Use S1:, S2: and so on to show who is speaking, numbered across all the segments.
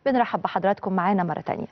S1: بنرحب بحضراتكم معانا مرة تانية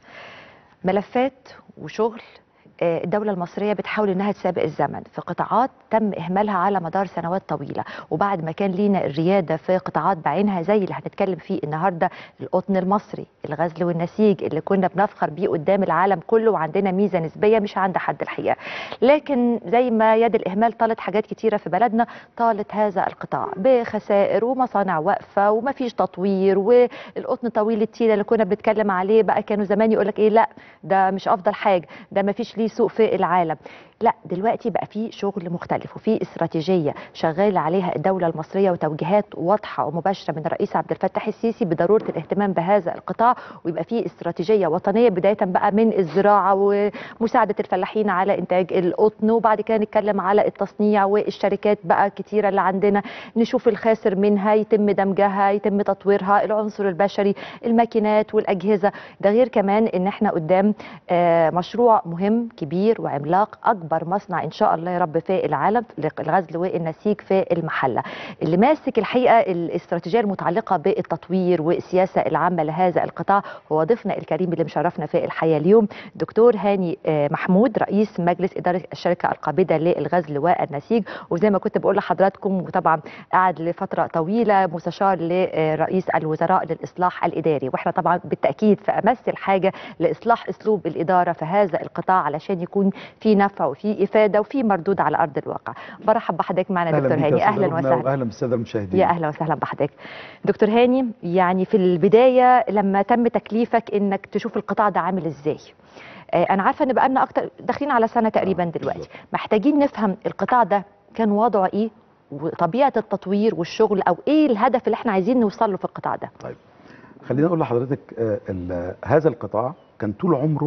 S1: ملفات وشغل آه، الدولة المصرية بتحاول انها تسابق الزمن في قطاعات تم اهمالها على مدار سنوات طويلة وبعد ما كان لينا الريادة في قطاعات بعينها زي اللي هنتكلم فيه النهاردة القطن المصري الغزل والنسيج اللي كنا بنفخر بيه قدام العالم كله وعندنا ميزة نسبية مش عند حد الحقيقة لكن زي ما يد الإهمال طالت حاجات كتيرة في بلدنا طالت هذا القطاع بخسائر ومصانع واقفة وما فيش تطوير والقطن طويل التيلة اللي كنا بنتكلم عليه بقى كانوا زمان يقول لك ايه لا ده مش افضل حاجة ده ما فيش ليه سوق في العالم لا دلوقتي بقى في شغل مختلف وفي استراتيجيه شغاله عليها الدوله المصريه وتوجيهات واضحه ومباشره من الرئيس عبد الفتاح السيسي بضروره الاهتمام بهذا القطاع ويبقى في استراتيجيه وطنيه بدايه بقى من الزراعه ومساعده الفلاحين على انتاج القطن وبعد كده نتكلم على التصنيع والشركات بقى كتيره اللي عندنا نشوف الخاسر منها يتم دمجها يتم تطويرها العنصر البشري الماكينات والاجهزه ده غير كمان ان احنا قدام آه، مشروع مهم كبير وعملاق اكبر مصنع ان شاء الله يا رب في العالم للغزل والنسيج في المحله اللي ماسك الحقيقه الاستراتيجيه المتعلقه بالتطوير والسياسه العامه لهذا القطاع هو ضيفنا الكريم اللي مشرفنا في الحياه اليوم دكتور هاني آه، محمود رئيس مجلس اداره الشركه القابضه للغزل والنسيج وزي ما كنت بقول لحضراتكم وطبعا قعد لفتره طويله مستشار لرئيس الوزراء للاصلاح الاداري واحنا طبعا بالتاكيد في امس الحاجه لاصلاح اسلوب الاداره في هذا القطاع علشان يكون في نفع وفي افاده وفي مردود على ارض الواقع برحب بحضرتك معنا دكتور هاني اهلا وسهلا
S2: واهلا بالساده المشاهدين
S1: يا اهلا وسهلا بحضرتك دكتور هاني يعني في البدايه لما تم تكليفك انك تشوف القطاع ده عامل ازاي آه، انا عارفه ان بقالنا اكتر داخلين على سنه تقريبا دلوقتي
S2: بالظبط.
S1: محتاجين نفهم القطاع ده كان وضعه ايه وطبيعه التطوير والشغل او ايه الهدف اللي احنا عايزين نوصل له في القطاع ده
S2: طيب خليني اقول لحضرتك آه، ال- هذا القطاع كان طول عمره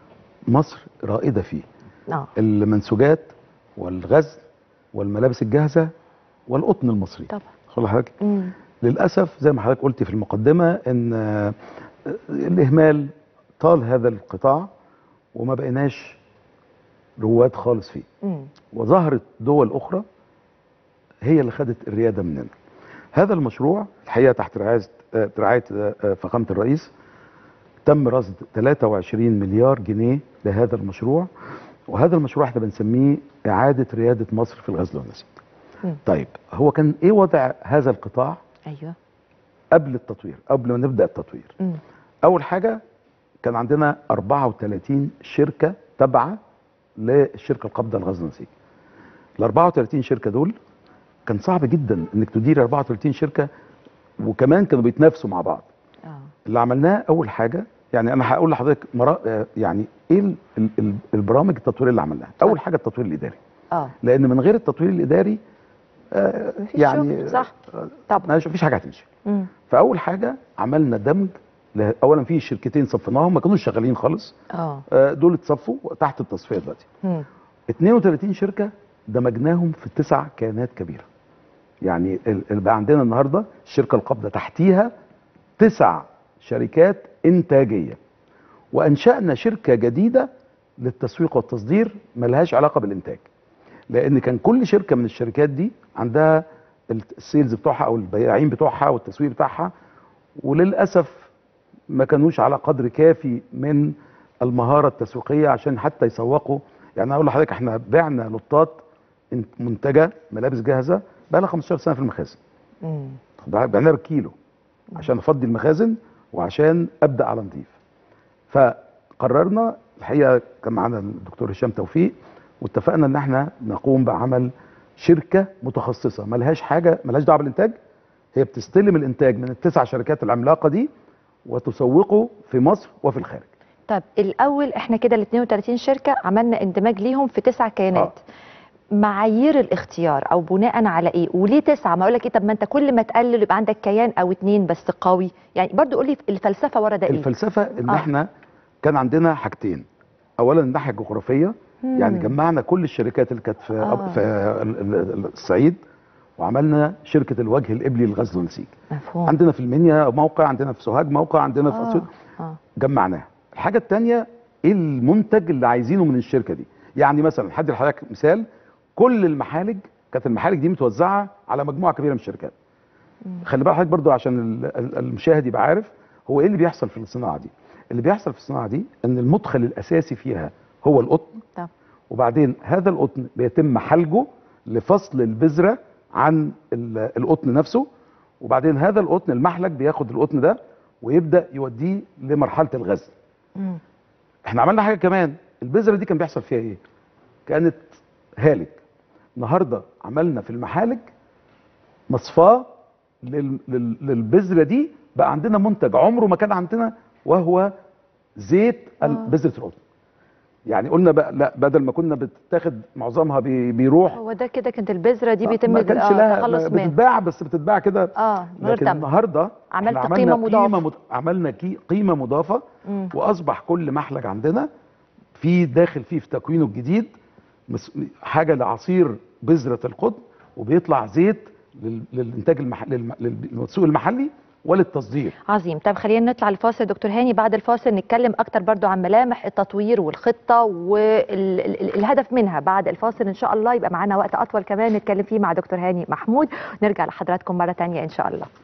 S2: مصر رائده فيه
S1: اه
S2: المنسوجات والغزل والملابس الجاهزه والقطن المصري
S1: طبعا
S2: خد حضرتك
S1: امم
S2: للاسف زي ما حضرتك قلت في المقدمه ان آه، الاهمال طال هذا القطاع وما بقيناش رواد خالص فيه
S1: امم
S2: وظهرت دول اخرى هي اللي خدت الرياده مننا. هذا المشروع الحقيقه تحت رعايه آه، رعايه آه، آه، فخامه الرئيس تم رصد 23 مليار جنيه لهذا المشروع وهذا المشروع احنا بنسميه اعاده رياده مصر في الغزل والنسيج.
S1: مم.
S2: طيب هو كان ايه وضع هذا القطاع
S1: ايوه
S2: قبل التطوير قبل ما نبدا التطوير؟
S1: امم
S2: اول حاجه كان عندنا 34 شركه تابعه للشركه القابضه للغزل والنسيج. ال 34 شركه دول كان صعب جدا انك تدير 34 شركه وكمان كانوا بيتنافسوا مع بعض.
S1: اه
S2: اللي عملناه اول حاجه يعني انا هقول لحضرتك مرا... آه، يعني ايه ال... ال... ال- البرامج التطوير اللي عملناها؟ اول حاجه التطوير الاداري
S1: اه
S2: لان من غير التطوير الاداري آه
S1: مفيش
S2: يعني
S1: شغل، صح.
S2: آه،
S1: طبعا
S2: ما فيش حاجه هتمشي.
S1: امم
S2: فاول حاجه عملنا دمج ل- اولا في شركتين صفيناهم ما كانوش شغالين خالص
S1: اه
S2: آه، دول اتصفوا تحت التصفيه دلوقتي
S1: امم
S2: 32 شركه دمجناهم في تسع كيانات كبيره يعني ال- ال- بقى عندنا النهارده الشركه القابضه تحتيها تسع شركات انتاجيه وانشانا شركه جديده للتسويق والتصدير ملهاش علاقه بالانتاج لان كان كل شركه من الشركات دي عندها السيلز بتوعها او البياعين بتوعها والتسويق بتاعها وللاسف ما كانوش على قدر كافي من المهاره التسويقيه عشان حتى يسوقوا يعني اقول لحضرتك احنا بعنا لوطات انت- منتجه ملابس جاهزه بقى لها 15 سنه في المخازن
S1: امم
S2: بعناها بالكيلو عشان افضي المخازن وعشان ابدا على نظيف فقررنا الحقيقه كان معانا الدكتور هشام توفيق واتفقنا ان احنا نقوم بعمل شركه متخصصه ملهاش حاجه ملهاش دعوه بالانتاج هي بتستلم الانتاج من التسع شركات العملاقه دي وتسوقه في مصر وفي الخارج
S1: طب الاول احنا كده ال 32 شركه عملنا اندماج ليهم في تسع كيانات معايير الاختيار او بناء على ايه وليه تسعه ما اقول لك ايه طب ما انت كل ما تقلل يبقى عندك كيان او اتنين بس قوي يعني برضو قول لي الفلسفه ورا ده ايه
S2: الفلسفه ان
S1: آه.
S2: احنا كان عندنا حاجتين اولا الناحيه الجغرافيه يعني
S1: مم.
S2: جمعنا كل الشركات اللي كانت في,
S1: آه.
S2: في ال- ال- الصعيد وعملنا شركه الوجه الابلي للغزل والنسيج
S1: مفهوم
S2: عندنا في المنيا موقع عندنا في سوهاج موقع عندنا في
S1: آه.
S2: اسيوط
S1: اه
S2: جمعناها الحاجه الثانيه ايه المنتج اللي عايزينه من الشركه دي يعني مثلا هدي لحضرتك مثال كل المحالج كانت المحالج دي متوزعه على مجموعه كبيره من الشركات خلي بالك حضرتك برضو عشان ال- ال- المشاهد يبقى عارف هو ايه اللي بيحصل في الصناعه دي اللي بيحصل في الصناعه دي ان المدخل الاساسي فيها هو القطن
S1: طب.
S2: وبعدين هذا القطن بيتم حلجه لفصل البذره عن ال- القطن نفسه وبعدين هذا القطن المحلج بياخد القطن ده ويبدا يوديه لمرحله الغزل
S1: مم.
S2: احنا عملنا حاجه كمان البذره دي كان بيحصل فيها ايه كانت هالك النهارده عملنا في المحالج مصفاه لل- لل- للبذره دي بقى عندنا منتج عمره ما كان عندنا وهو زيت ال-
S1: آه.
S2: بذره القطن يعني قلنا بقى لا بدل ما كنا بتاخد معظمها بي بيروح
S1: هو ده كده كانت البذره دي بيتم
S2: ما كانش
S1: آه،
S2: لها
S1: التخلص
S2: ما-
S1: منها
S2: بتتباع بس بتتباع كده
S1: اه من غير
S2: لكن
S1: تمن
S2: النهارده
S1: عملت
S2: إحنا
S1: قيمة
S2: عملنا
S1: مضافة.
S2: قيمة مض... عملنا كي... قيمه مضافه
S1: مم.
S2: واصبح كل محلج عندنا في داخل فيه في تكوينه الجديد مس... حاجه لعصير بذره القطن وبيطلع زيت لل... للانتاج المح... للم... للسوق المحلي وللتصدير
S1: عظيم طب خلينا نطلع الفاصل دكتور هاني بعد الفاصل نتكلم اكتر برضو عن ملامح التطوير والخطه والهدف منها بعد الفاصل ان شاء الله يبقى معانا وقت اطول كمان نتكلم فيه مع دكتور هاني محمود نرجع لحضراتكم مره تانية ان شاء الله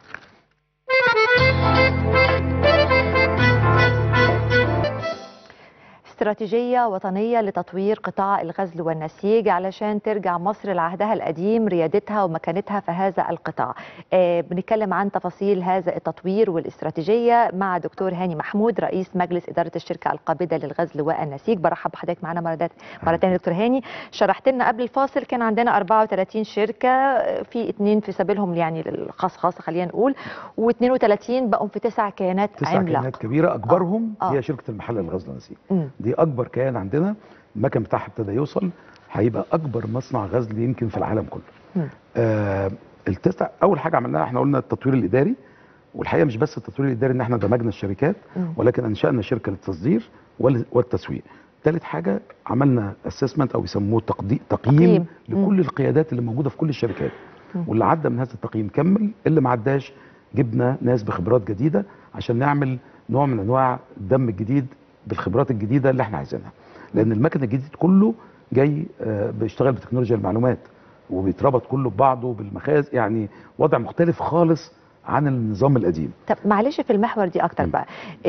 S1: استراتيجية وطنية لتطوير قطاع الغزل والنسيج علشان ترجع مصر لعهدها القديم ريادتها ومكانتها في هذا القطاع آه بنتكلم عن تفاصيل هذا التطوير والاستراتيجية مع دكتور هاني محمود رئيس مجلس إدارة الشركة القابضة للغزل والنسيج برحب بحضرتك معنا مرة دات- مرة تانية دكتور هاني شرحت لنا قبل الفاصل كان عندنا 34 شركة آه، في اثنين في سبيلهم يعني للخاص خاص خلينا نقول و32 بقوا في تسع كيانات
S2: تسع
S1: عملاقة
S2: كيانات كبيره اكبرهم
S1: آه.
S2: هي شركه المحل للغزل والنسيج
S1: مم.
S2: دي اكبر كيان عندنا المكن بتاعها ابتدى يوصل هيبقى اكبر مصنع غزل يمكن في العالم كله
S1: مم.
S2: آه التسع اول حاجه عملناها احنا قلنا التطوير الاداري والحقيقه مش بس التطوير الاداري ان احنا دمجنا الشركات
S1: مم.
S2: ولكن انشانا شركه للتصدير وال- والتسويق ثالث حاجه عملنا اسسمنت او يسموه تقدي-
S1: تقييم.
S2: تقييم
S1: مم.
S2: لكل القيادات اللي موجوده في كل الشركات
S1: مم.
S2: واللي عدى من هذا التقييم كمل اللي ما عداش جبنا ناس بخبرات جديده عشان نعمل نوع من انواع الدم الجديد بالخبرات الجديده اللي احنا عايزينها لان المكن الجديد كله جاي آه، بيشتغل بتكنولوجيا المعلومات وبيتربط كله ببعضه بالمخازن يعني وضع مختلف خالص عن النظام القديم
S1: طب معلش في المحور دي اكتر
S2: مم.
S1: بقى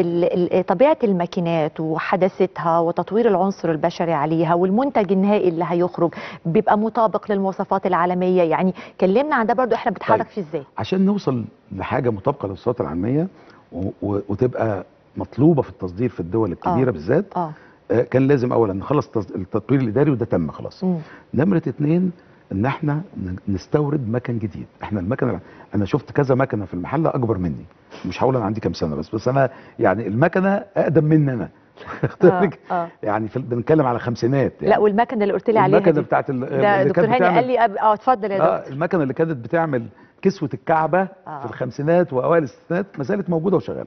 S1: ال ال طبيعه الماكينات وحداثتها وتطوير العنصر البشري عليها والمنتج النهائي اللي هيخرج بيبقى مطابق للمواصفات العالميه يعني كلمنا عن ده برضو احنا بنتحرك
S2: طيب.
S1: فيه ازاي
S2: عشان نوصل لحاجه مطابقه للصفات العالميه و- و- وتبقى مطلوبه في التصدير في الدول الكبيره
S1: آه.
S2: بالذات
S1: اه
S2: آه، كان لازم اولا نخلص التص- التطوير الاداري وده تم خلاص
S1: مم.
S2: نمره اتنين ان احنا ن- نستورد مكن جديد احنا المكن الع- انا شفت كذا مكنه في المحل اكبر مني مش هقول انا عندي كام سنه بس بس انا يعني المكنه اقدم مني انا واخد
S1: آه.
S2: بالك؟
S1: آه.
S2: يعني في بنتكلم على خمسينات يعني
S1: لا والمكنه اللي قلت لي عليها
S2: المكنه
S1: دي
S2: بتاعت ال-
S1: ده
S2: اللي
S1: دكتور
S2: كانت
S1: هاني
S2: بتعمل-
S1: قال لي أب- اه اتفضل يا
S2: اه
S1: دكتور
S2: المكنه اللي كانت بتعمل كسوه الكعبه
S1: آه.
S2: في الخمسينات واوائل الستينات ما زالت موجوده وشغاله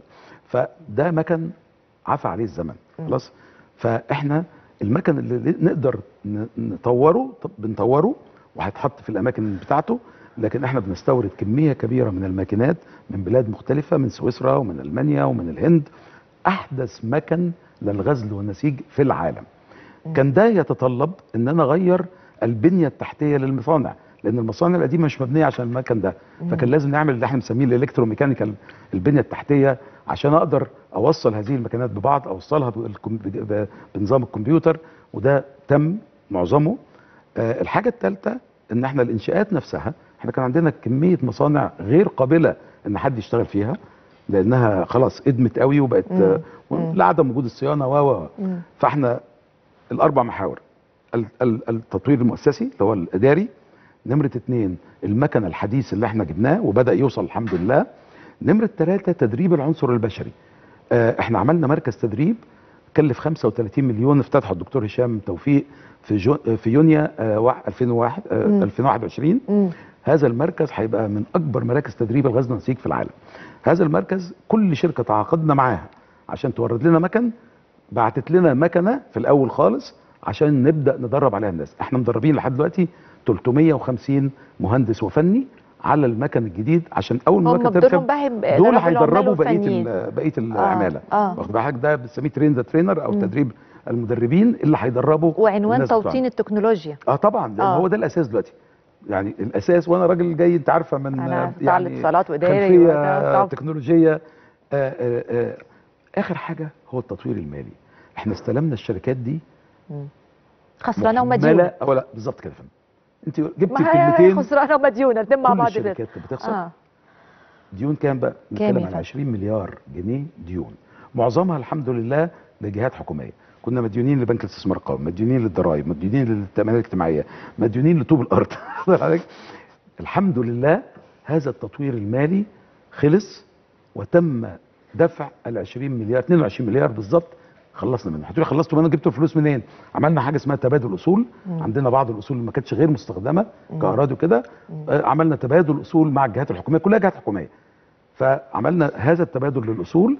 S2: فده مكن عفى عليه الزمن
S1: مم.
S2: خلاص فاحنا المكن اللي نقدر ن- نطوره طب بنطوره وهيتحط في الاماكن بتاعته لكن احنا بنستورد كميه كبيره من الماكينات من بلاد مختلفه من سويسرا ومن المانيا ومن الهند احدث مكن للغزل والنسيج في العالم كان ده يتطلب ان انا اغير البنيه التحتيه للمصانع لان المصانع القديمه مش مبنيه عشان المكن ده فكان لازم نعمل اللي احنا بنسميه الالكتروميكانيكال البنيه التحتيه عشان اقدر اوصل هذه المكنات ببعض اوصلها بالكم- ب- بنظام الكمبيوتر وده تم معظمه آه، الحاجه الثالثه ان احنا الانشاءات نفسها احنا كان عندنا كميه مصانع غير قابله ان حد يشتغل فيها لانها خلاص ادمت قوي وبقت
S1: مم.
S2: آه،
S1: مم.
S2: لعدم وجود الصيانه و و
S1: مم.
S2: فاحنا الاربع محاور ال- ال- التطوير المؤسسي اللي هو الاداري نمره اتنين المكن الحديث اللي احنا جبناه وبدا يوصل الحمد لله نمره ثلاثه تدريب العنصر البشري آه، احنا عملنا مركز تدريب كلف 35 مليون افتتحه الدكتور هشام توفيق في جو في يونيو آه، وا- 2001 آه،
S1: مم.
S2: 2021
S1: مم.
S2: هذا المركز هيبقى من اكبر مراكز تدريب الغزل والنسيج في العالم هذا المركز كل شركه تعاقدنا معاها عشان تورد لنا مكن بعتت لنا مكنه في الاول خالص عشان نبدا ندرب عليها الناس احنا مدربين لحد دلوقتي 350 مهندس وفني على المكن الجديد عشان اول ما
S1: هم
S2: المكنه
S1: بدورهم
S2: تركب
S1: بقى هيبقى
S2: دول
S1: دربوا العمال
S2: هيدربوا بقيه
S1: والفنيين.
S2: ال- بقيه العماله
S1: آه.
S2: واخد بالك ده بنسميه ترين ذا ترينر او
S1: مم.
S2: تدريب المدربين اللي هيدربوا
S1: وعنوان
S2: الناس بتوعنا.
S1: توطين التكنولوجيا
S2: اه طبعا لان
S1: آه.
S2: هو ده الاساس دلوقتي يعني الاساس وانا راجل جاي انت عارفه من
S1: أنا
S2: آه،
S1: بتاع الاتصالات وإداري
S2: خلفيه
S1: وده، طب.
S2: تكنولوجيه آه آه آه اخر حاجه هو التطوير المالي احنا استلمنا الشركات دي
S1: خسرانه
S2: محملة-
S1: ومديونه
S2: أو لا بالظبط كده يا فندم انت جبت
S1: ما هي
S2: الكلمتين
S1: خسرانه ومديونه الاثنين مع
S2: كل
S1: بعض كده
S2: الشركات كانت بتخسر
S1: اه
S2: ديون كام بقى؟
S1: كام
S2: بنتكلم
S1: يا
S2: عن
S1: فندم؟
S2: 20 مليار جنيه ديون معظمها الحمد لله لجهات حكوميه كنا مديونين لبنك الاستثمار القومي مديونين للضرائب مديونين للتامينات الاجتماعيه مديونين لطوب الارض واخد بالك؟ الحمد لله هذا التطوير المالي خلص وتم دفع ال 20 مليار 22 مليار بالظبط خلصنا منه هتقولي خلصتوا منه جبتوا الفلوس منين عملنا حاجه اسمها تبادل اصول
S1: مم.
S2: عندنا بعض الاصول اللي ما كانتش غير مستخدمه
S1: مم.
S2: كاراضي وكده
S1: مم.
S2: آه، عملنا تبادل اصول مع الجهات الحكوميه كلها جهات حكوميه فعملنا هذا التبادل للاصول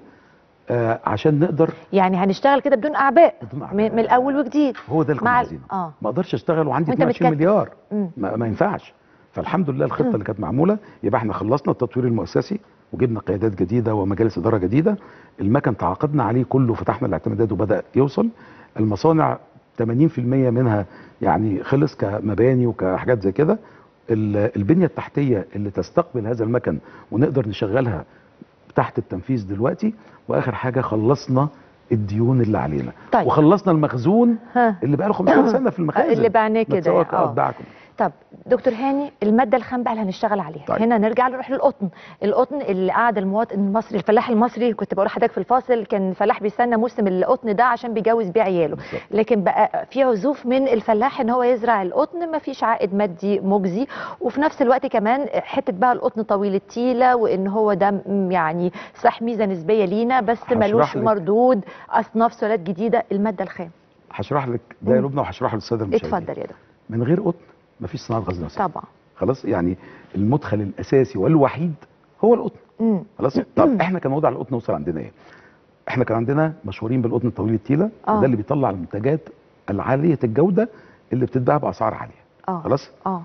S2: آه عشان نقدر
S1: يعني هنشتغل كده بدون اعباء
S2: بدون
S1: من,
S2: أعباء.
S1: من الاول وجديد
S2: هو ده اللي كنا
S1: مع ال-
S2: عايزينه
S1: اه
S2: ما اقدرش اشتغل وعندي
S1: وأنت
S2: 22
S1: بتكتف.
S2: مليار
S1: مم.
S2: ما, ما ينفعش فالحمد لله الخطه اللي كانت معموله يبقى احنا خلصنا التطوير المؤسسي وجبنا قيادات جديده ومجالس اداره جديده المكن تعاقدنا عليه كله فتحنا الاعتمادات وبدا يوصل المصانع 80% منها يعني خلص كمباني وكحاجات زي كده ال- البنيه التحتيه اللي تستقبل هذا المكن ونقدر نشغلها تحت التنفيذ دلوقتي واخر حاجه خلصنا الديون اللي علينا
S1: طيب.
S2: وخلصنا المخزون
S1: ها
S2: اللي بقى له 15 سنه في المخازن
S1: اللي بعناه كده
S2: متسوق
S1: يعني. آه.
S2: اتباعكم
S1: طب دكتور هاني الماده الخام بقى اللي هنشتغل عليها
S2: طيب.
S1: هنا نرجع نروح للقطن القطن اللي قعد المواطن المصري الفلاح المصري كنت بقول لحضرتك في الفاصل كان الفلاح بيستنى موسم القطن ده عشان بيجوز بيه عياله
S2: بالظبط.
S1: لكن بقى في عزوف من الفلاح ان هو يزرع القطن ما فيش عائد مادي مجزي وفي نفس الوقت كمان حته بقى القطن طويل التيله وان هو ده م- يعني صح ميزه نسبيه لينا بس
S2: هشرح
S1: ملوش
S2: لك.
S1: مردود اصناف سلالات جديده الماده الخام
S2: هشرح لك ده يا
S1: مم.
S2: لبنى وهشرحه للساده المشاهدين
S1: اتفضل يا دكتور
S2: من غير قطن مفيش صناعه غزل نسيج
S1: طبعا
S2: خلاص يعني المدخل الاساسي والوحيد هو القطن
S1: امم
S2: خلاص طب احنا كان وضع القطن وصل عندنا ايه احنا كان عندنا مشهورين بالقطن الطويل التيله
S1: آه.
S2: ده اللي بيطلع المنتجات العاليه الجوده اللي بتتباع باسعار عاليه
S1: اه
S2: خلاص
S1: اه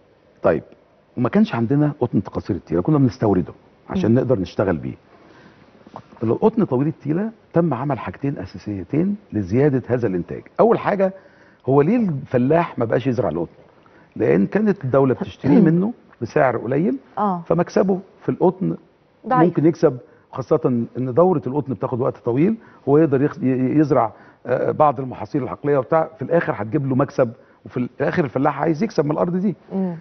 S2: طيب وما كانش عندنا قطن قصير التيله كنا بنستورده عشان
S1: مم.
S2: نقدر نشتغل بيه القطن طويل التيله تم عمل حاجتين اساسيتين لزياده هذا الانتاج اول حاجه هو ليه الفلاح ما بقاش يزرع القطن لان كانت الدوله بتشتريه منه بسعر قليل
S1: اه
S2: فمكسبه في القطن
S1: ضعيف
S2: ممكن يكسب خاصة ان دورة القطن بتاخد وقت طويل هو يقدر يخ- ي- يزرع آه، بعض المحاصيل الحقلية وبتاع في الاخر هتجيب له مكسب وفي الاخر الفلاح عايز يكسب من الارض دي
S1: مم.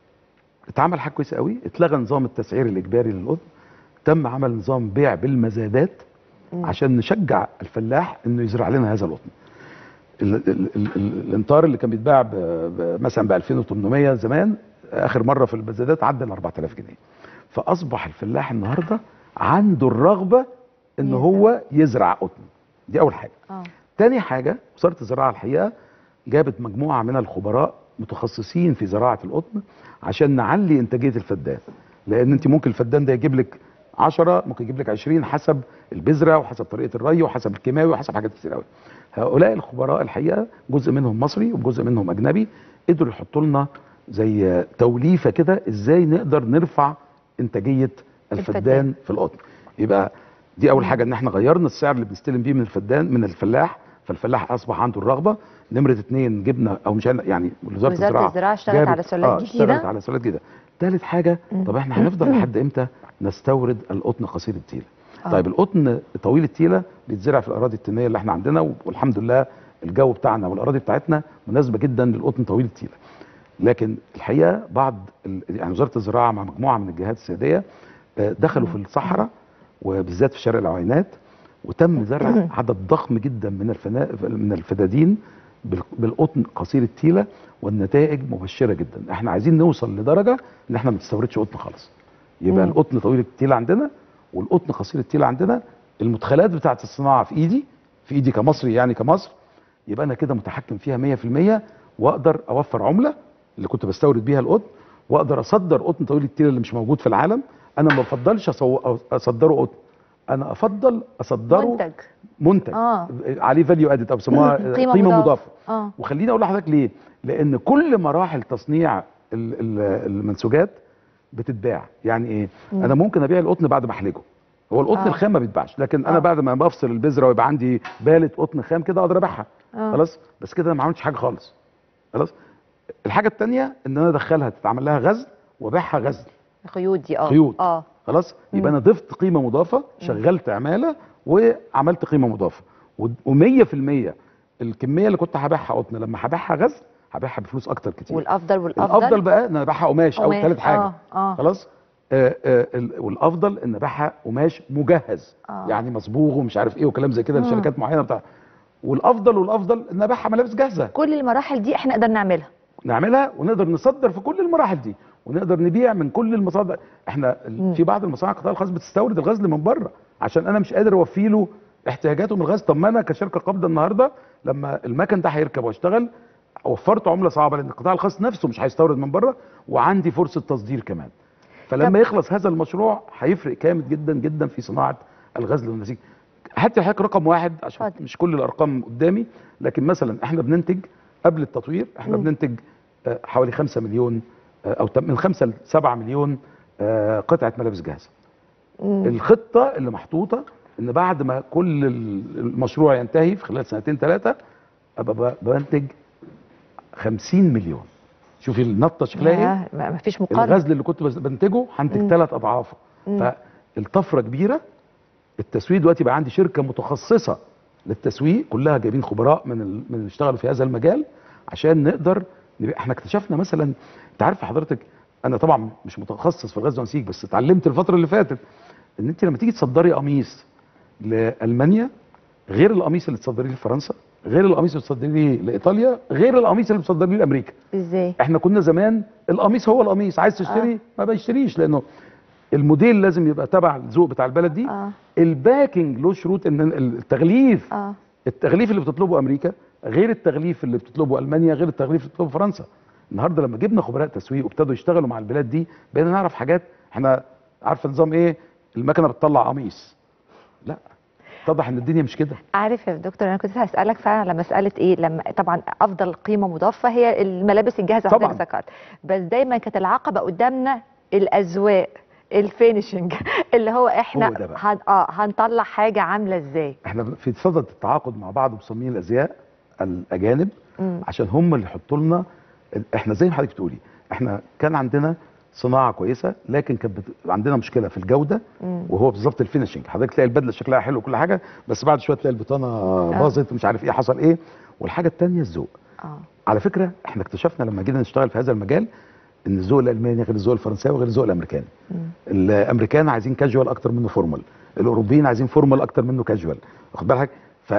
S2: اتعمل حاجة كويسة قوي اتلغى نظام التسعير الاجباري للقطن تم عمل نظام بيع بالمزادات
S1: مم.
S2: عشان نشجع الفلاح انه يزرع لنا هذا القطن ال- ال- ال- ال- الامطار اللي كان بيتباع ب- ب- مثلا ب 2800 زمان اخر مره في المزادات عدى ال 4000 جنيه فاصبح الفلاح النهارده عنده الرغبه ان
S1: يزرع.
S2: هو يزرع قطن دي اول حاجه
S1: اه
S2: تاني حاجه وزاره الزراعه الحقيقه جابت مجموعه من الخبراء متخصصين في زراعه القطن عشان نعلي انتاجيه الفدان لان انت ممكن الفدان ده يجيب لك 10 ممكن يجيب لك 20 حسب البذره وحسب طريقه الري وحسب الكيماوي وحسب حاجات كتير قوي هؤلاء الخبراء الحقيقه جزء منهم مصري وجزء منهم اجنبي قدروا يحطوا لنا زي توليفه كده ازاي نقدر نرفع انتاجيه
S1: الفدان.
S2: الفدان في القطن يبقى دي اول حاجه ان احنا غيرنا السعر اللي بنستلم بيه من الفدان من الفلاح فالفلاح اصبح عنده الرغبه نمره اتنين جبنا او مش أنا- يعني وزاره
S1: وزارة
S2: الزراعه
S1: الزراعة اشتغلت
S2: جابت-
S1: على سلالات
S2: آه،
S1: جديدة.
S2: اشتغلت على سلالات جديده ثالث حاجه
S1: مم.
S2: طب احنا هنفضل لحد امتى نستورد القطن قصير التيله
S1: آه.
S2: طيب القطن طويل التيله بيتزرع في الاراضي التنيه اللي احنا عندنا والحمد لله الجو بتاعنا والاراضي بتاعتنا مناسبه جدا للقطن طويل التيله لكن الحقيقه بعض ال- يعني وزاره الزراعه مع مجموعه من الجهات السياديه آه، دخلوا في الصحراء وبالذات في شرق العوينات وتم زرع عدد ضخم جدا من الفنا من الفدادين بال- بالقطن قصير التيله والنتائج مبشره جدا احنا عايزين نوصل لدرجه ان احنا ما نستوردش قطن خالص يبقى
S1: مم.
S2: القطن طويل التيله عندنا والقطن قصير التيله عندنا المدخلات بتاعه الصناعه في ايدي في ايدي كمصري يعني كمصر يبقى انا كده متحكم فيها 100% واقدر اوفر عمله اللي كنت بستورد بيها القطن واقدر اصدر قطن طويل التيله اللي مش موجود في العالم انا ما بفضلش أصو- أو- اصدره قطن انا افضل اصدره
S1: منتج
S2: منتج
S1: اه
S2: عليه فاليو ادد او بيسموها
S1: قيمة
S2: قيمه
S1: مضافة.
S2: مضافه
S1: اه
S2: وخليني اقول لحضرتك ليه لان كل مراحل تصنيع ال- ال- المنسوجات بتتباع يعني ايه
S1: مم.
S2: انا ممكن ابيع القطن بعد ما احلجه هو القطن
S1: آه.
S2: الخام ما بيتباعش لكن انا
S1: آه.
S2: بعد ما بفصل البذره ويبقى عندي باله قطن خام كده اقدر ابيعها
S1: آه.
S2: خلاص بس كده انا ما عملتش حاجه خالص خلاص الحاجه الثانيه ان انا ادخلها تتعمل لها غزل وابيعها غزل
S1: الخيوط دي اه
S2: خيوط.
S1: اه
S2: خلاص يبقى انا ضفت قيمه مضافه شغلت عماله وعملت قيمه مضافه و100% الكميه اللي كنت هبيعها قطن لما هبيعها غزل هبيعها بفلوس اكتر كتير
S1: والافضل والافضل
S2: الافضل بقى ان انا ابيعها قماش او
S1: قماش،
S2: ثالث حاجه
S1: آه، آه.
S2: خلاص آه آه ال- والافضل ان ابيعها قماش مجهز
S1: آه.
S2: يعني مصبوغ ومش عارف ايه وكلام زي كده لشركات معينه بتاع والافضل والافضل ان ابيعها ملابس جاهزه
S1: كل المراحل دي احنا نقدر نعملها
S2: نعملها ونقدر نصدر في كل المراحل دي ونقدر نبيع من كل المصادر احنا ال- في بعض المصانع القطاع الخاص بتستورد الغزل من بره عشان انا مش قادر اوفي له احتياجاته من الغزل طب ما انا كشركه قابضه النهارده لما المكن ده هيركب واشتغل وفرت عمله صعبه لان القطاع الخاص نفسه مش هيستورد من بره وعندي فرصه تصدير كمان فلما
S1: طب-
S2: يخلص هذا المشروع هيفرق جامد جدا جدا في صناعه الغزل والنسيج هات لحضرتك رقم واحد عشان
S1: اتفضل.
S2: مش كل الارقام قدامي لكن مثلا احنا بننتج قبل التطوير احنا
S1: مم.
S2: بننتج آه، حوالي 5 مليون آه، او تم- من 5 ل 7 مليون آه، قطعه ملابس جاهزه
S1: مم.
S2: الخطه اللي محطوطه ان بعد ما كل ال- المشروع ينتهي في خلال سنتين ثلاثه ابقى ب- بنتج 50 مليون شوفي النطه شكلها ايه
S1: ياه، ما ما فيش مقارنه
S2: الغزل اللي كنت بس- بنتجه هنتج ثلاث اضعافه فالطفره كبيره التسويق دلوقتي بقى عندي شركه متخصصه للتسويق كلها جايبين خبراء من ال... من اللي اشتغلوا في هذا المجال عشان نقدر نبقى احنا اكتشفنا مثلا انت عارف حضرتك انا طبعا مش متخصص في الغزل والنسيج بس اتعلمت الفتره اللي فاتت ان انت لما تيجي تصدري قميص لالمانيا غير القميص اللي تصدريه لفرنسا غير القميص اللي تصدريه لايطاليا غير القميص اللي بتصدريه لامريكا
S1: ازاي
S2: احنا كنا زمان القميص هو القميص عايز تشتري
S1: آه.
S2: ما بيشتريش لانه الموديل لازم يبقى تبع الذوق بتاع البلد دي
S1: اه
S2: الباكينج له شروط ان التغليف
S1: اه
S2: التغليف اللي بتطلبه امريكا غير التغليف اللي بتطلبه المانيا غير التغليف اللي بتطلبه فرنسا النهارده لما جبنا خبراء تسويق وابتدوا يشتغلوا مع البلاد دي بقينا نعرف حاجات احنا عارفه نظام ايه المكنه بتطلع قميص لا اتضح ان الدنيا مش كده
S1: عارف يا دكتور انا كنت هسالك فعلا على مساله ايه لما طبعا افضل قيمه مضافه هي الملابس الجاهزه
S2: طبعاً.
S1: حضرتك ذكرت بس دايما كانت العقبه قدامنا الاذواق الفينشنج اللي هو احنا
S2: هو ده بقى.
S1: هن... اه هنطلع حاجه عامله ازاي
S2: احنا في صدد التعاقد مع بعض مصممين الازياء الاجانب
S1: مم.
S2: عشان هم اللي يحطوا لنا احنا زي ما حضرتك بتقولي احنا كان عندنا صناعه كويسه لكن كانت بت... عندنا مشكله في الجوده
S1: مم.
S2: وهو بالظبط الفينشنج حضرتك تلاقي البدله شكلها حلو وكل حاجه بس بعد شويه تلاقي البطانه باظت ومش عارف ايه حصل ايه والحاجه الثانيه الذوق
S1: اه
S2: على فكره احنا اكتشفنا لما جينا نشتغل في هذا المجال ان الذوق الالماني غير الذوق الفرنساوي غير الذوق الامريكاني
S1: مم.
S2: الامريكان عايزين كاجوال اكتر منه فورمال الاوروبيين عايزين فورمال اكتر منه كاجوال واخد بالك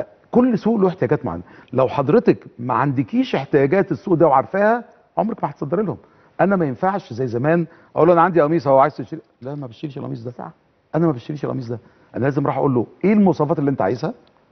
S2: فكل سوق له احتياجات معينه لو حضرتك ما عندكيش احتياجات السوق ده وعارفاها عمرك ما هتصدري لهم انا ما ينفعش زي زمان اقول له انا عندي قميص اهو عايز تشتري لا ما بشتريش القميص ده
S1: صح
S2: انا ما بشتريش القميص ده انا لازم اروح اقول له ايه المواصفات اللي انت عايزها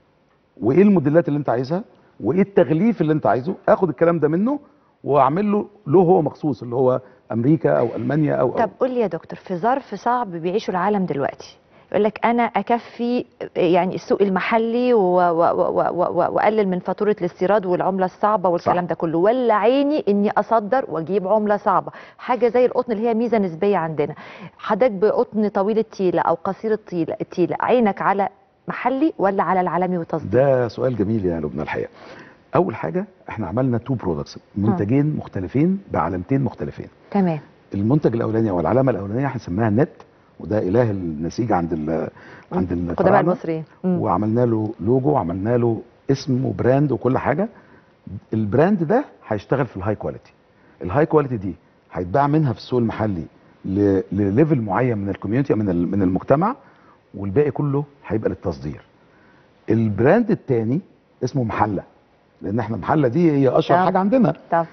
S2: وايه الموديلات اللي انت عايزها وايه التغليف اللي انت عايزه اخد الكلام ده منه واعمل له له هو مخصوص اللي هو امريكا او المانيا او, أو
S1: طب قول لي يا دكتور في ظرف صعب بيعيشه العالم دلوقتي يقول لك انا اكفي يعني السوق المحلي و- و- و- و- و- واقلل من فاتوره الاستيراد والعمله الصعبه والكلام
S2: صح.
S1: ده كله ولا عيني اني اصدر واجيب عمله صعبه حاجه زي القطن اللي هي ميزه نسبيه عندنا حضرتك بقطن طويل التيله او قصير التيله التيله عينك على محلي ولا على العالمي والتصدير
S2: ده سؤال جميل يا لبنى الحقيقه اول حاجه احنا عملنا تو برودكتس منتجين مختلفين بعلامتين مختلفين
S1: تمام
S2: المنتج الاولاني او العلامه الاولانيه هنسميها نت وده اله النسيج عند ال عند
S1: قدماء
S2: الفراعنه
S1: المصريين مم.
S2: وعملنا له لوجو وعملنا له اسم وبراند وكل حاجه البراند ده هيشتغل في الهاي كواليتي الهاي كواليتي دي هيتباع منها في السوق المحلي ل- لليفل معين من الكوميونتي من ال- من المجتمع والباقي كله هيبقى للتصدير البراند الثاني اسمه محله لان احنا محله دي هي اشهر
S1: طب.
S2: حاجه عندنا
S1: طب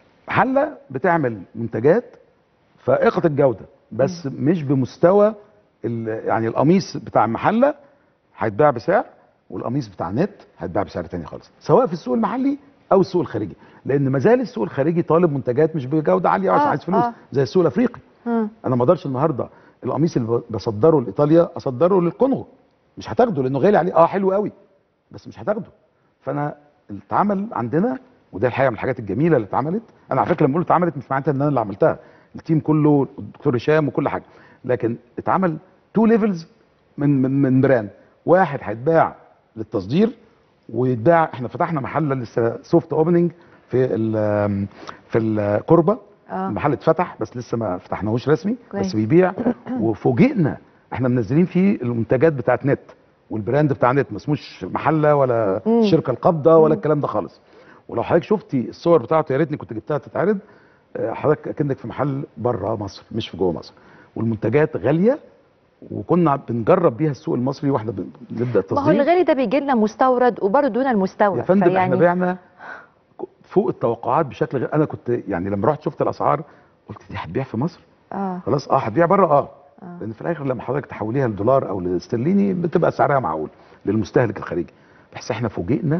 S2: محله بتعمل منتجات فائقه الجوده بس مش بمستوى ال- يعني القميص بتاع محله هيتباع بسعر والقميص بتاع نت هيتباع بسعر تاني خالص سواء في السوق المحلي او السوق الخارجي لان ما زال السوق الخارجي طالب منتجات مش بجوده عاليه عشان
S1: آه،
S2: عايز فلوس
S1: آه.
S2: زي السوق الافريقي
S1: مم.
S2: انا ما اقدرش النهارده القميص اللي بصدره لايطاليا اصدره للكونغو مش هتاخده لانه غالي عليه اه حلو قوي بس مش هتاخده فانا اللي اتعمل عندنا وده الحقيقه من الحاجات الجميله اللي اتعملت انا على فكره لما بقول اتعملت مش معناتها ان انا اللي عملتها التيم كله الدكتور هشام وكل حاجه لكن اتعمل تو ليفلز من من من براند واحد هيتباع للتصدير ويتباع احنا فتحنا محل لسه سوفت اوبننج في ال في الكوربه
S1: اه
S2: المحل اتفتح بس لسه ما فتحناهوش رسمي
S1: كويس.
S2: بس بيبيع وفوجئنا احنا منزلين فيه المنتجات بتاعت نت والبراند بتاع نت ما اسموش محله ولا
S1: مم.
S2: شركه القابضه ولا
S1: مم.
S2: الكلام ده خالص ولو حضرتك شفتي الصور بتاعته يا ريتني كنت جبتها تتعرض آه، حضرتك اكنك في محل بره مصر مش في جوه مصر والمنتجات غاليه وكنا بنجرب بيها السوق المصري واحنا بن- بنبدا
S1: ما هو
S2: التصدير
S1: الغالي ده بيجي لنا مستورد وبرضه دون المستورد
S2: يا فندم احنا
S1: فيعني-
S2: بعنا فوق التوقعات بشكل غير انا كنت يعني لما رحت شفت الاسعار قلت دي هتبيع في مصر
S1: اه
S2: خلاص اه هتبيع بره اه
S1: آه.
S2: لان في الاخر لما حضرتك تحوليها لدولار او لاسترليني بتبقى سعرها معقول للمستهلك الخارجي بس احنا فوجئنا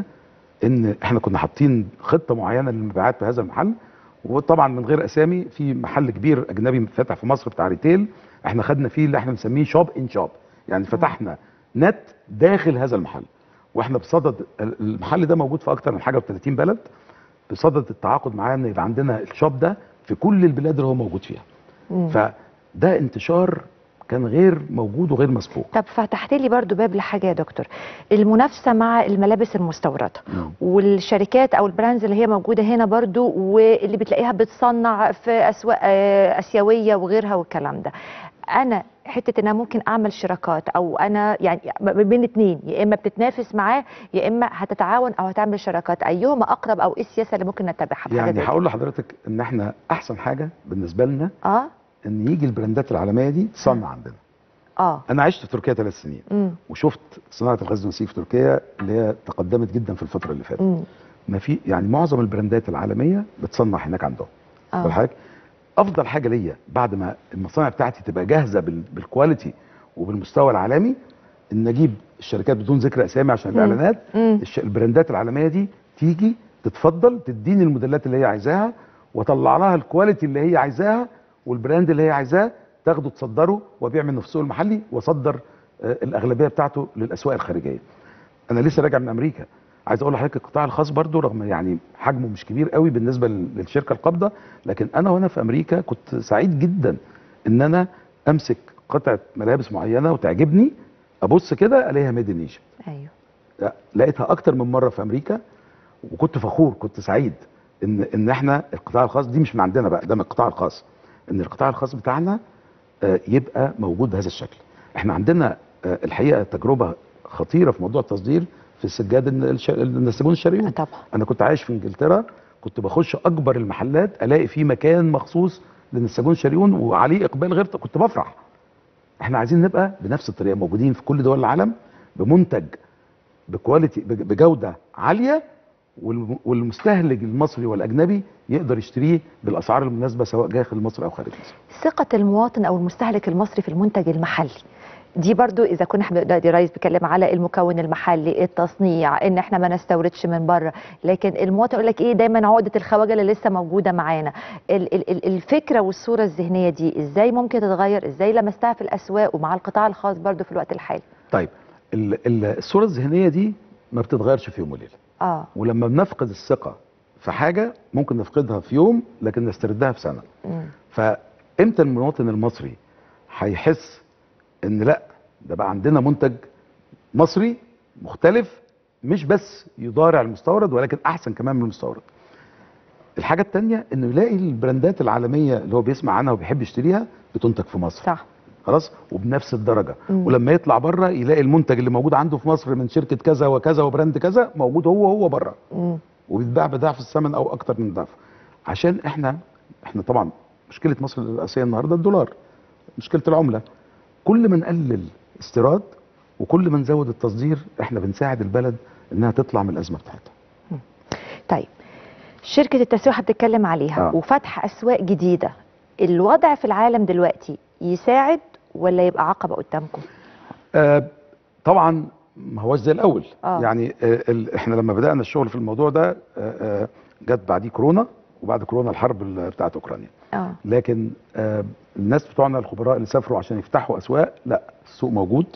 S2: ان احنا كنا حاطين خطه معينه للمبيعات في هذا المحل وطبعا من غير اسامي في محل كبير اجنبي فاتح في مصر بتاع ريتيل احنا خدنا فيه اللي احنا بنسميه شوب ان شوب يعني فتحنا نت داخل هذا المحل واحنا بصدد المحل ده موجود في اكتر من حاجه و30 بلد بصدد التعاقد معاه ان يبقى عندنا الشوب ده في كل البلاد اللي هو موجود فيها
S1: مم.
S2: فده انتشار كان غير موجود وغير مسبوق
S1: طب فتحت لي برضو باب لحاجه يا دكتور المنافسه مع الملابس المستورده
S2: مم.
S1: والشركات او البراندز اللي هي موجوده هنا برضو واللي بتلاقيها بتصنع في اسواق آه، اسيويه وغيرها والكلام ده انا حته ان انا ممكن اعمل شراكات او انا يعني ما بين اتنين يا اما بتتنافس معاه يا اما هتتعاون او هتعمل شراكات ايهما اقرب او ايه السياسه اللي ممكن نتبعها في حاجه
S2: يعني
S1: زي دي؟
S2: هقول لحضرتك ان احنا احسن حاجه بالنسبه لنا
S1: اه
S2: ان يجي البراندات العالميه دي تصنع عندنا
S1: اه
S2: انا عشت في تركيا ثلاث سنين
S1: امم
S2: وشفت صناعه الغزل والنسيج في تركيا اللي هي تقدمت جدا في الفتره اللي فاتت
S1: امم
S2: ما في يعني معظم البراندات العالميه بتصنع هناك عندهم
S1: اه
S2: بالحاجة افضل حاجه ليا بعد ما المصانع بتاعتي تبقى جاهزه بال- بالكواليتي وبالمستوى العالمي ان اجيب الشركات بدون ذكر اسامي عشان
S1: مم.
S2: الاعلانات
S1: امم
S2: الش- البراندات العالميه دي تيجي تتفضل تديني الموديلات اللي هي عايزاها واطلع لها الكواليتي اللي هي عايزاها والبراند اللي هي عايزاه تاخده تصدره وابيع منه في السوق المحلي واصدر آه، الاغلبيه بتاعته للاسواق الخارجيه. انا لسه راجع من امريكا عايز اقول لحضرتك القطاع الخاص برضو رغم يعني حجمه مش كبير قوي بالنسبه لل- للشركه القابضه لكن انا وانا في امريكا كنت سعيد جدا ان انا امسك قطعه ملابس معينه وتعجبني ابص كده الاقيها ميد ان ايجيبت
S1: ايوه
S2: لقيتها اكتر من مره في امريكا وكنت فخور كنت سعيد ان ان احنا القطاع الخاص دي مش من عندنا بقى ده من القطاع الخاص ان القطاع الخاص بتاعنا آه، يبقى موجود بهذا الشكل احنا عندنا آه، الحقيقه تجربه خطيره في موضوع التصدير في السجاد الن- الش- النسيجون
S1: آه
S2: الشريون
S1: طبعا
S2: انا كنت عايش في انجلترا كنت بخش اكبر المحلات الاقي فيه مكان مخصوص للنساجون شريون وعليه اقبال غير ط- كنت بفرح احنا عايزين نبقى بنفس الطريقه موجودين في كل دول العالم بمنتج بكواليتي بج- بجوده عاليه والم- والمستهلك المصري والاجنبي يقدر يشتريه بالاسعار المناسبه سواء داخل مصر او خارج مصر
S1: ثقة المواطن أو المستهلك المصري في المنتج المحلي دي برضو إذا كنا احنا دلوقتي رئيس بيتكلم على المكون المحلي التصنيع إن احنا ما نستوردش من بره لكن المواطن يقول لك إيه دايما عقدة الخواجة اللي لسه موجودة معانا ال- ال- ال- الفكرة والصورة الذهنية دي إزاي ممكن تتغير إزاي لمستها في الأسواق ومع القطاع الخاص برضو في الوقت الحالي
S2: طيب ال- ال- الصوره الذهنيه دي ما بتتغيرش في يوم وليله
S1: آه
S2: ولما بنفقد الثقه في حاجه ممكن نفقدها في يوم لكن نستردها في سنه
S1: مم.
S2: فامتى المواطن المصري هيحس ان لا ده بقى عندنا منتج مصري مختلف مش بس يضارع المستورد ولكن احسن كمان من المستورد الحاجه التانية انه يلاقي البراندات العالميه اللي هو بيسمع عنها وبيحب يشتريها بتنتج في مصر
S1: صح
S2: خلاص وبنفس الدرجه
S1: مم.
S2: ولما يطلع بره يلاقي المنتج اللي موجود عنده في مصر من شركه كذا وكذا وبراند كذا موجود هو هو بره
S1: مم.
S2: وبيتباع بضعف الثمن او اكتر من ضعف عشان احنا احنا طبعا مشكله مصر الاساسيه النهارده الدولار مشكله العمله كل ما نقلل استيراد وكل ما نزود التصدير احنا بنساعد البلد انها تطلع من الازمه بتاعتها
S1: طيب شركة التسويق بتتكلم عليها
S2: آه.
S1: وفتح أسواق جديدة الوضع في العالم دلوقتي يساعد ولا يبقى عقبة قدامكم؟
S2: آه طبعا ما هوش زي الاول
S1: آه.
S2: يعني آه ال- احنا لما بدانا الشغل في الموضوع ده آه آه جت بعديه كورونا وبعد كورونا الحرب ال- بتاعت اوكرانيا
S1: اه
S2: لكن آه الناس بتوعنا الخبراء اللي سافروا عشان يفتحوا اسواق لا السوق موجود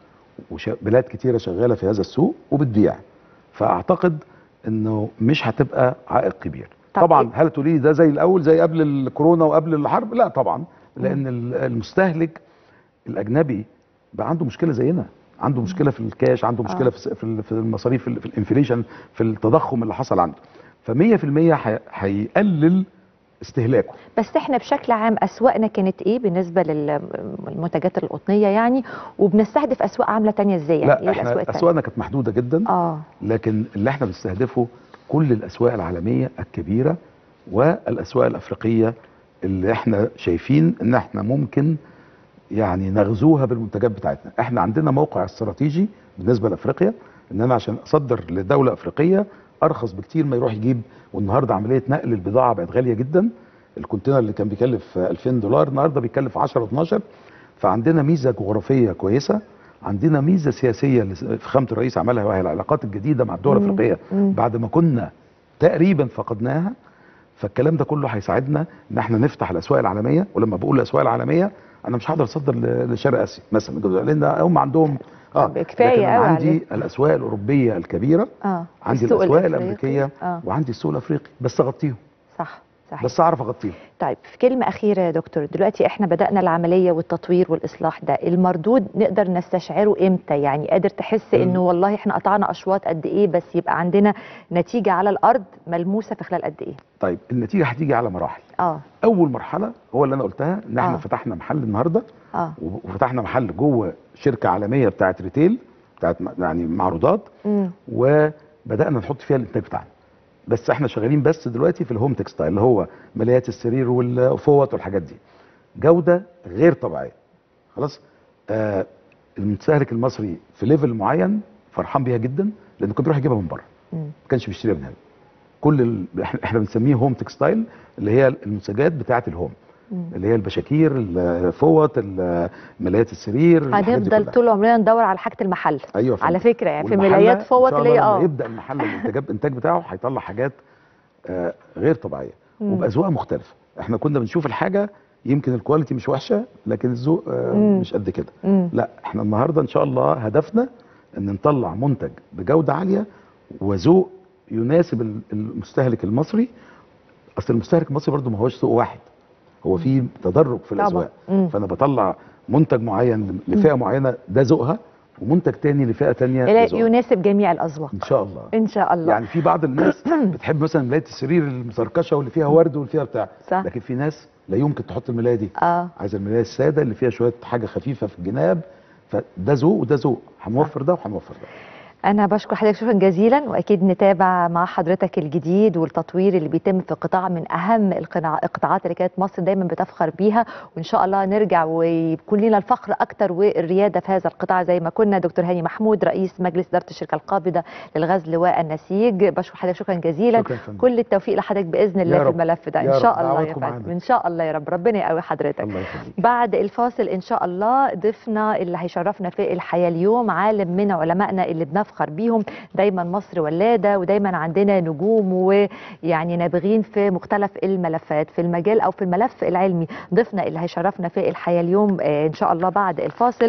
S2: وبلاد كتيره شغاله في هذا السوق وبتبيع فاعتقد انه مش هتبقى عائق كبير
S1: طب
S2: طبعا
S1: إيه؟
S2: هل تقولي لي ده زي الاول زي قبل الكورونا وقبل الحرب لا طبعا لان ال- المستهلك الاجنبي بقى عنده مشكله زينا عنده مشكله في الكاش عنده مشكله
S1: آه.
S2: في الس- في ال- في المصاريف في الانفليشن في التضخم اللي حصل عنده ف 100% هي- هيقلل استهلاكه
S1: بس احنا بشكل عام اسواقنا كانت ايه بالنسبه للمنتجات القطنيه يعني وبنستهدف اسواق عامله تانية ازاي يعني
S2: لا
S1: ايه
S2: احنا
S1: الاسواق
S2: اسواقنا كانت محدوده جدا
S1: اه
S2: لكن اللي احنا بنستهدفه كل الاسواق العالميه الكبيره والاسواق الافريقيه اللي احنا شايفين ان احنا ممكن يعني نغزوها بالمنتجات بتاعتنا احنا عندنا موقع استراتيجي بالنسبه لافريقيا ان انا عشان اصدر لدوله افريقيه ارخص بكتير ما يروح يجيب والنهارده عمليه نقل البضاعه بقت غاليه جدا الكونتينر اللي كان بيكلف 2000 دولار النهارده بيكلف 10 12 فعندنا ميزه جغرافيه كويسه عندنا ميزه سياسيه اللي فخامه الرئيس عملها وهي العلاقات الجديده مع الدول
S1: مم.
S2: الافريقيه
S1: مم.
S2: بعد ما كنا تقريبا فقدناها فالكلام ده كله هيساعدنا ان احنا نفتح الاسواق العالميه ولما بقول الاسواق العالميه انا مش هقدر اصدر ل- لشرق اسيا مثلا لان هم عندهم اه
S1: طب كفاية
S2: لكن أنا
S1: قوي
S2: عندي
S1: عليك.
S2: الاسواق الاوروبيه الكبيره
S1: اه
S2: عندي
S1: السوق
S2: الاسواق
S1: الأفريقي.
S2: الامريكيه
S1: اه
S2: وعندي السوق الافريقي بس اغطيهم
S1: صح صحيح
S2: بس اعرف اغطيهم
S1: طيب في كلمة أخيرة يا دكتور دلوقتي احنا بدأنا العملية والتطوير والإصلاح ده المردود نقدر نستشعره إمتى يعني قادر تحس
S2: ال-
S1: إنه والله احنا قطعنا أشواط قد إيه بس يبقى عندنا نتيجة على الأرض ملموسة في خلال قد إيه
S2: طيب النتيجه هتيجي على مراحل
S1: اه
S2: اول مرحله هو اللي انا قلتها ان احنا
S1: آه.
S2: فتحنا محل النهارده
S1: اه
S2: وفتحنا محل جوه شركه عالميه بتاعه ريتيل بتاعه م- يعني معروضات
S1: امم
S2: وبدانا نحط فيها الانتاج بتاعنا بس احنا شغالين بس دلوقتي في الهوم تكستايل اللي هو ملايات السرير والفوط والحاجات دي جوده غير طبيعيه خلاص آه المستهلك المصري في ليفل معين فرحان بيها جدا لانه كان بيروح يجيبها من بره
S1: مم.
S2: ما كانش بيشتريها من هنا كل ال... احنا إحنا بنسميه هوم تكستايل اللي هي المنتجات بتاعه الهوم
S1: مم.
S2: اللي هي البشاكير الفوط ال- ملايات السرير الحاجات دي
S1: هنفضل
S2: كلها.
S1: طول عمرنا ندور على حاجة المحل
S2: ايوه
S1: على
S2: فندم.
S1: فكرة يعني في
S2: والمحلة
S1: ملايات
S2: إن
S1: فوط
S2: شاء
S1: اللي هي
S2: الله لما
S1: اه
S2: يبدا المحل الانتاج الانتاج بتاعه هيطلع حاجات آه غير طبيعيه
S1: مم.
S2: وباذواق مختلفه احنا كنا بنشوف الحاجه يمكن الكواليتي مش وحشه لكن الذوق آه
S1: مم.
S2: مش قد كده
S1: مم.
S2: لا احنا النهارده ان شاء الله هدفنا ان نطلع منتج بجوده عاليه وذوق يناسب ال- المستهلك المصري اصل المستهلك المصري برضه ما هوش سوق واحد هو في تدرج في
S1: طبعا
S2: الاذواق
S1: مم.
S2: فانا بطلع منتج معين لفئه معينه ده ذوقها ومنتج تاني لفئه تانيه ده
S1: لا
S2: ذوقها.
S1: يناسب جميع الأذواق
S2: ان شاء الله
S1: إن شاء الله
S2: يعني في بعض الناس بتحب مثلا ملايه السرير المزركشه واللي فيها ورد واللي فيها بتاع
S1: صح
S2: لكن في ناس لا يمكن تحط الملايه دي
S1: اه
S2: عايزه الملايه الساده اللي فيها شويه حاجه خفيفه في الجناب فده ذوق وده ذوق هنوفر ده وهنوفر ده
S1: أنا بشكر حضرتك شكرا جزيلا وأكيد نتابع مع حضرتك الجديد والتطوير اللي بيتم في قطاع من أهم القناع- القطاعات اللي كانت مصر دايما بتفخر بيها وإن شاء الله نرجع ويكون لنا الفخر أكتر والريادة في هذا القطاع زي ما كنا دكتور هاني محمود رئيس مجلس إدارة الشركة القابضة للغزل والنسيج بشكر حضرتك شكرا جزيلا
S2: شكرا يا فندم.
S1: كل التوفيق لحضرتك بإذن الله
S2: يا
S1: في
S2: رب.
S1: الملف ده
S2: يا
S1: إن
S2: رب.
S1: شاء الله يا
S2: دعواتكم
S1: فندم
S2: معانا.
S1: إن شاء الله يا رب ربنا يقوي حضرتك
S2: الله يخليك
S1: بعد الفاصل ان شاء الله ضيفنا اللي هيشرفنا في الحياه اليوم عالم من علمائنا اللي بنفخر بيهم دايما مصر ولاده ودايما عندنا نجوم ويعني نابغين في مختلف الملفات في المجال او في الملف العلمي ضيفنا اللي هيشرفنا في الحياه اليوم آه، ان شاء الله بعد الفاصل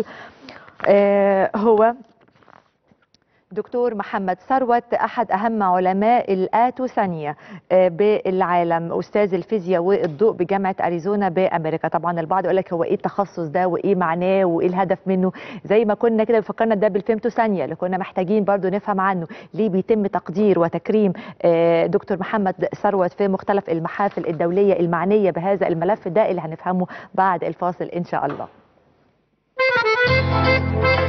S1: آه، هو دكتور محمد ثروت احد اهم علماء الاتوثانيه آه، بالعالم استاذ الفيزياء والضوء بجامعه اريزونا بامريكا طبعا البعض يقول لك هو ايه التخصص ده وايه معناه وايه الهدف منه زي ما كنا كده فكرنا ده بالفيمتو ثانيه اللي كنا محتاجين برضو نفهم عنه ليه بيتم تقدير وتكريم آه، دكتور محمد ثروت في مختلف المحافل الدوليه المعنيه بهذا الملف ده اللي هنفهمه بعد الفاصل ان شاء الله